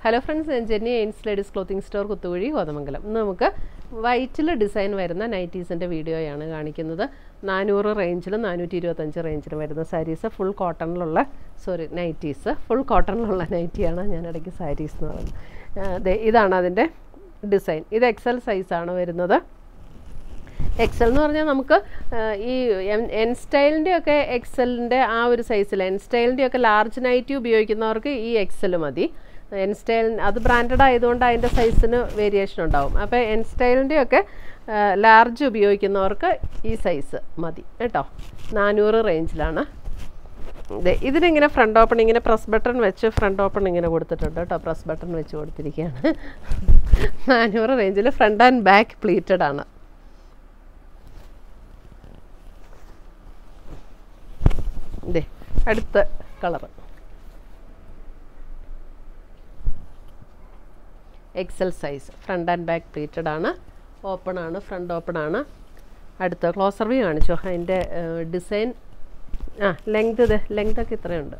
Hello friends ഞാൻ Jenny എയിൻസ് ladies clothing store Kuthukuzhi Kothamangalam ഇന്ന് നമുക്ക് വൈറ്റിൽ ഡിസൈൻ വരുന്ന നൈറ്റീസിൻ്റെ വീഡിയോയാണ് കാണിക്കുന്നത് നാനൂറ് റേഞ്ചിലും നാനൂറ്റി ഇരുപത്തഞ്ച് റേഞ്ചിലും വരുന്ന സാരീസ് ഫുൾ കോട്ടണിലുള്ള സോറി നൈറ്റീസ് ഫുൾ കോട്ടണിലുള്ള നൈറ്റിയാണ് ഞാൻ ഇടയ്ക്ക് സാരീസ് എന്ന് പറയുന്നത് ആ, ദേ ഇതാണ് അതിൻ്റെ ഡിസൈൻ ഇത് എക്സൽ സൈസാണ് വരുന്നത് എക്സൽ എന്ന് പറഞ്ഞാൽ നമുക്ക് ആ, ഈ എൻ- എൻ സ്റ്റൈലിൻ്റെ ഒക്കെ എക്സലിൻ്റെ ആ ഒരു സൈസിൽ എൻ സ്റ്റൈലിൻ്റെ ഒക്കെ ലാർജ് നൈറ്റി ഉപയോഗിക്കുന്നവർക്ക് ഈ എക്സൽ മതി എൻ സ്റ്റൈൽ അത് ബ്രാൻഡഡ് ആയതുകൊണ്ട് അതിൻ്റെ സൈസിന് വേരിയേഷൻ ഉണ്ടാവും അപ്പോൾ എൻ സ്റ്റൈലിൻ്റെ ഒക്കെ ലാർജ് ഉപയോഗിക്കുന്നവർക്ക് ഈ സൈസ് മതി കേട്ടോ നാനൂറ് റേഞ്ചിലാണ് ദേ, ഇതിനിങ്ങനെ ഫ്രണ്ട് ഓപ്പൺ ഇങ്ങനെ പ്രസ് ബട്ടൺ വെച്ച് ഫ്രണ്ട് ഓപ്പൺ ഇങ്ങനെ കൊടുത്തിട്ടുണ്ട് കേട്ടോ പ്രസ് ബട്ടൺ വെച്ച് കൊടുത്തിരിക്കുകയാണ് നാനൂറ് റേഞ്ചിൽ ഫ്രണ്ട് ആൻഡ് ബാക്ക് പ്ലീറ്റഡ് ആണ് ഇതേ അടുത്ത colour XL size front and back pleated ആണ് ഓപ്പൺ ആണ് ഫ്രണ്ട് ഓപ്പൺ ആണ് അടുത്ത ക്ലോസർ വ്യൂ കാണിച്ചു അതിൻ്റെ ഡിസൈൻ ആ ലെങ്ത് ഇത് ലെങ്ത് ഒക്കെ ഇത്രയുണ്ട്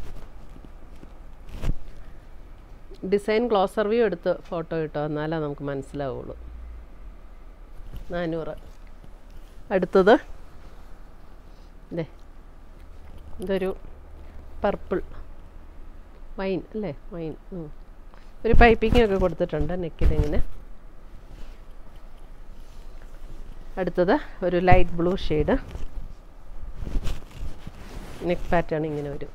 ഡിസൈൻ ക്ലോസർ വ്യൂ എടുത്ത് ഫോട്ടോ ഇട്ടോ എന്നാലേ നമുക്ക് മനസ്സിലാവുള്ളൂ നാനൂറ് അടുത്തത് ഇതേ ഇതൊരു പർപ്പിൾ വൈൻ അല്ലേ വൈൻ ഉം. ഒരു പൈപ്പിംഗ് ഒക്കെ കൊടുത്തിട്ടുണ്ട് നെക്കിലിങ്ങനെ അടുത്തത് ഒരു light blue shade neck pattern ഇങ്ങനെ വരും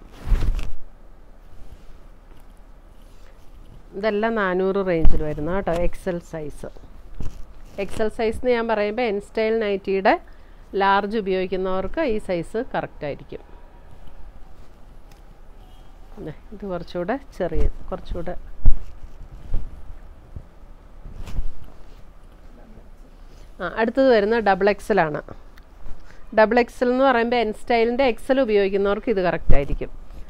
ഇതെല്ലാം നാനൂറ് റേഞ്ചിൽ വരുന്ന കേട്ടോ എക്സൽ സൈസ് എക്സൽ സൈസ് എന്ന് ഞാൻ പറയുമ്പോൾ എൻ സ്റ്റൈൽ നൈറ്റിയുടെ ലാർജ് ഉപയോഗിക്കുന്നവർക്ക് ഈ സൈസ് കറക്റ്റ് ആയിരിക്കും ദേ, ഇത് കുറച്ചുകൂടെ ചെറിയ കുറച്ചുകൂടെ ആ അടുത്തത് വരുന്ന ഡബിൾ എക്സൽ ആണ് ഡബിൾ എക്സൽ എന്ന് പറയുമ്പോൾ എൻ സ്റ്റൈലിൻ്റെ എക്സൽ ഉപയോഗിക്കുന്നവർക്ക് ഇത് കറക്റ്റ് ആയിരിക്കും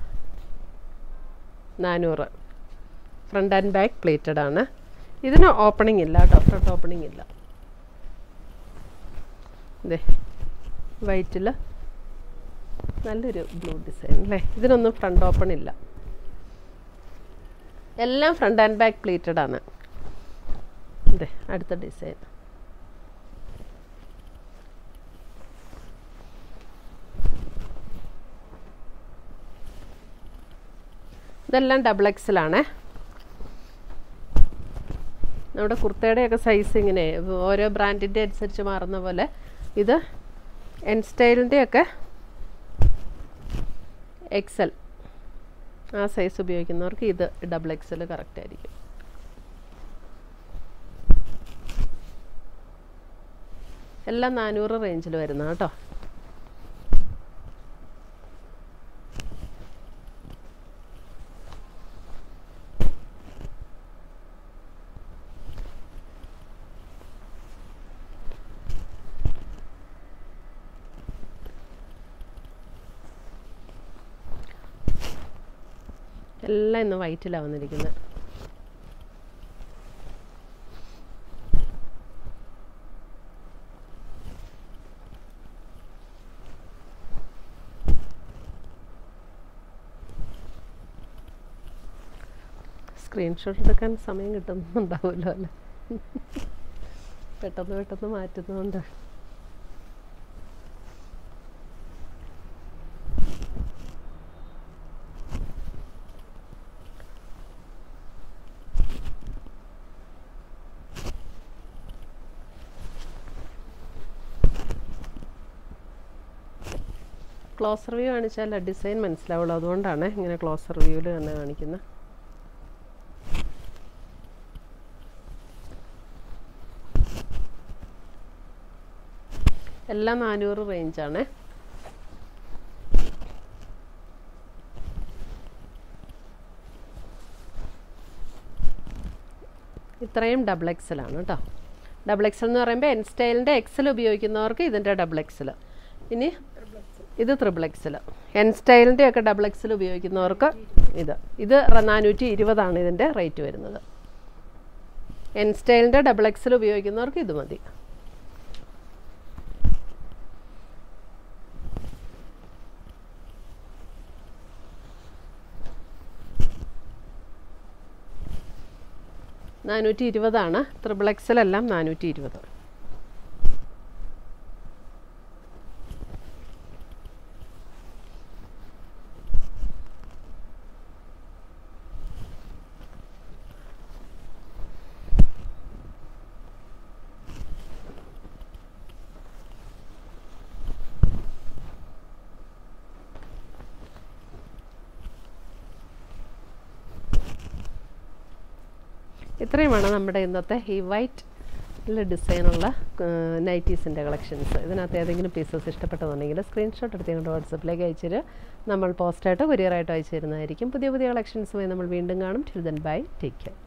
നാനൂറ് ഫ്രണ്ട് ആൻഡ് ബാക്ക് പ്ലേറ്റഡ് ആണ് ഇതിന് ഓപ്പണിംഗ് ഇല്ല കേട്ടോ ഫ്രണ്ട് ഓപ്പണിംഗ് ഇല്ല ഇതേ വൈറ്റിൽ നല്ലൊരു ബ്ലൂ ഡിസൈൻ അല്ലേ ഇതിനൊന്നും ഫ്രണ്ട് ഓപ്പൺ ഇല്ല എല്ലാം ഫ്രണ്ട് ആൻഡ് ബാക്ക് പ്ലീറ്റഡ് ആണ് ഇതേ അടുത്ത ഡിസൈൻ ഇതെല്ലാം ഡബിൾ എക്സലാണ് നമ്മുടെ കുർത്തയുടെയൊക്കെ സൈസ് ഇങ്ങനെ ഓരോ ബ്രാൻഡിൻ്റെ അനുസരിച്ച് മാറുന്ന പോലെ ഇത് എൻ സ്റ്റൈലിൻ്റെയൊക്കെ എക്സൽ ആ സൈസ് ഉപയോഗിക്കുന്നവർക്ക് ഇത് ഡബിൾ എക്സൽ കറക്റ്റ് ആയിരിക്കും എല്ലാം നാനൂറ് റേഞ്ചിൽ വരുന്ന കേട്ടോ എല്ലാം ഇന്ന് വൈറ്റിലാണ് വന്നിരിക്കുന്നത് സ്ക്രീൻഷോട്ട് എടുക്കാൻ സമയം കിട്ടുന്നുണ്ടാവുമല്ലോ അല്ലേ പെട്ടെന്ന് പെട്ടെന്ന് മാറ്റുന്നതുകൊണ്ട് ക്ലോസർ വ്യൂ കാണിച്ചാൽ ഡിസൈൻ മനസ്സിലാവുള്ളൂ അതുകൊണ്ടാണ് ഇങ്ങനെ ക്ലോസർ വ്യൂവിൽ തന്നെ കാണിക്കുന്നത് എല്ലാം നാനൂറ് റേഞ്ചാണ് ഇത്രയും ഡബിൾ എക്സൽ ആണ് കേട്ടോ ഡബിൾ എക്സൽ എന്ന് പറയുമ്പോൾ എൻ സ്റ്റൈലിൻ്റെ എക്സൽ ഉപയോഗിക്കുന്നവർക്ക് ഇതിൻ്റെ ഡബിൾ എക്സൽ ഇനി ഇത് ത്രിബിൾ എക്സൽ എൻ സ്റ്റൈലിൻ്റെ ഒക്കെ ഡബിൾ എക്സൽ ഉപയോഗിക്കുന്നവർക്ക് ഇത് ഇത് റ- നാനൂറ്റി ഇരുപതാണ് ഇതിൻ്റെ റേറ്റ് വരുന്നത് എൻ സ്റ്റൈലിൻ്റെ ഡബിൾ എക്സൽ ഉപയോഗിക്കുന്നവർക്ക് ഇത് മതി നാനൂറ്റി ഇരുപതാണ് ത്രിബിൾ എക്സലെല്ലാം നാനൂറ്റി ഇരുപത് ഇത്രയുമാണ് നമ്മുടെ ഇന്നത്തെ ഈ വൈറ്റ് ഡിസൈനുള്ള നൈറ്റീസിൻ്റെ കളക്ഷൻസ് ഇതിനകത്ത് ഏതെങ്കിലും പീസസ് ഇഷ്ടപ്പെട്ടതുണ്ടെങ്കിൽ സ്ക്രീൻഷോട്ട് എടുത്ത് ഞങ്ങളുടെ വാട്സപ്പിലേക്ക് അയച്ചിട്ട് നമ്മൾ പോസ്റ്റായിട്ടോ കൊറിയറായിട്ടോ അയച്ചു തരുന്നതായിരിക്കും പുതിയ പുതിയ കളക്ഷൻസുമായി നമ്മൾ വീണ്ടും കാണും till then bye take care